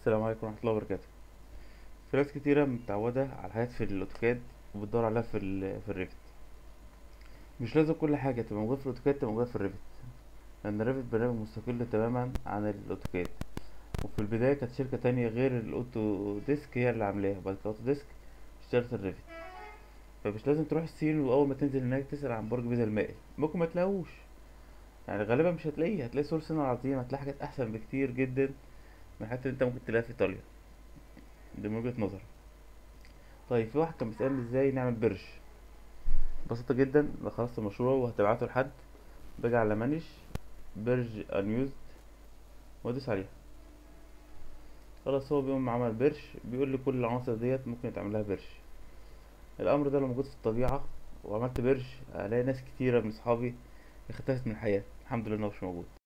السلام عليكم ورحمة الله وبركاته في ناس كتيرة متعودة على حاجات في الأوتوكاد وبتدور عليها في ال في الريفت مش لازم كل حاجة تبقى موجودة في الأوتوكاد تبقى موجودة في الريفت لأن الريفت برنامج مستقل تماما عن الأوتوكاد وفي البداية كانت شركة تانية غير الأوتو ديسك هي اللي عاملاها بعد كده أوتو ديسك اشترت الريفت فمش لازم تروح الصين وأول ما تنزل هناك تسأل عن برج بيزا المائل ممكن ما تلاقوش يعني غالبا مش هتلاقيه هتلاقي سور الصين العظيم هتلاقي حاجات أحسن بكتير جدا من الحاجات اللي انت ممكن تلاقيها في إيطاليا دي من وجهة نظري طيب في واحد كان بيسألني ازاي نعمل برش بسيطة جدا لو خلصت المشروع وهتبعته لحد باجي على مانج برج unused وادوس عليها خلاص هو بيقوم عمل برش بيقول لي كل العناصر ديت ممكن يتعمل لها برش الامر ده لو موجود في الطبيعة وعملت برش هلاقي ناس كتيرة من اصحابي اختفت من الحياة الحمد لله انه مش موجود